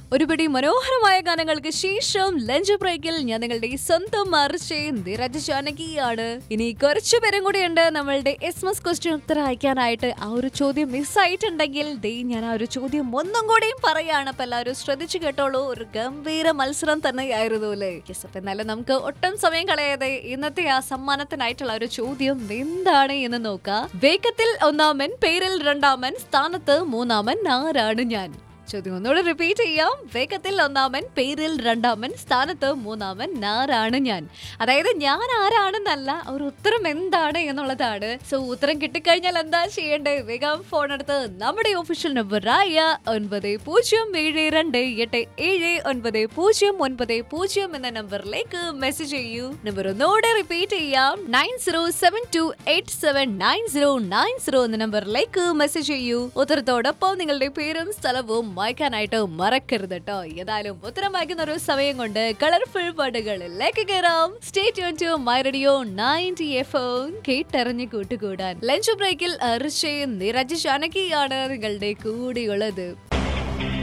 ഒരുപിടി മനോഹരമായ ഗാനങ്ങൾക്ക് ശേഷം ലഞ്ച് ബ്രേക്കിൽ ഞാൻ നിങ്ങളുടെ സ്വന്തം മറിച്ച് നിരജ ജാനകിയാണ് ഇനി കുറച്ചു പേരും കൂടിയുണ്ട് നമ്മളുടെ എസ് എസ് ക്വസ്റ്റ്യൻ ഉത്തരം അയക്കാനായിട്ട് ആ ഒരു ചോദ്യം മിസ്സായിട്ടുണ്ടെങ്കിൽ ദേ ഞാൻ ആ ഒരു ചോദ്യം ഒന്നും കൂടിയും പറയാണ് അപ്പൊ എല്ലാവരും ശ്രദ്ധിച്ചു കേട്ടോളൂ ഒരു ഗംഭീര മത്സരം തന്നെയായിരുന്നു അല്ലേ യെസ് അപ്പൊ എന്നാലും നമുക്ക് ഒട്ടും സമയം കളയാതെ ഇന്നത്തെ ആ സമ്മാനത്തിനായിട്ടുള്ള ഒരു ചോദ്യം എന്താണ് എന്ന് നോക്കാം വേഗത്തിൽ ഒന്നാമൻ പേരിൽ രണ്ടാമൻ സ്ഥാനത്ത് മൂന്നാമൻ ആരാണ് ഞാൻ ചോദ്യം ഒന്നുകൂടെ റിപ്പീറ്റ് ചെയ്യാം വേഗത്തിൽ ഒന്നാമൻ പേരിൽ രണ്ടാമൻ സ്ഥാനത്ത് മൂന്നാമൻ ആരാണ് ഞാൻ അതായത് ഞാൻ ആരാണെന്നല്ല ഒരു ഉത്തരം എന്താണ് എന്നുള്ളതാണ് സോ ഉത്തരം കിട്ടിക്കഴിഞ്ഞാൽ എന്താ ചെയ്യേണ്ടേ വേഗം ഫോൺ എടുത്ത് നമ്മുടെ ഒഫീഷ്യൽ നമ്പറായ ഒൻപത് പൂജ്യം ഏഴ് രണ്ട് എട്ട് ഏഴ് ഒൻപത് പൂജ്യം ഒൻപത് പൂജ്യം എന്ന നമ്പറിലേക്ക് മെസ്സേജ് ചെയ്യൂ നമ്പർ ഒന്നുകൂടെ റിപ്പീറ്റ് ചെയ്യാം nine zero seven two eight seven nine zero nine zero എന്ന നമ്പറിലേക്ക് മെസ്സേജ് ചെയ്യൂ ഉത്തരത്തോടൊപ്പം നിങ്ങളുടെ പേരും സ്ഥലവും വായിക്കാനായിട്ട് മറക്കരുത് കേട്ടോ ഏതായാലും ഉത്തരം വായിക്കുന്ന ഒരു സമയം കൊണ്ട് കളർഫുൾ പാട്ടുകളിലേക്ക് കയറാം state to my radio ninety F കേട്ടറിഞ്ഞ് കൂട്ടുകൂടാൻ ലഞ്ച് ബ്രേക്കിൽ അർഷയും നിരജ് ജാനകിയാണ് നിങ്ങളുടെ കൂടെയുള്ളത്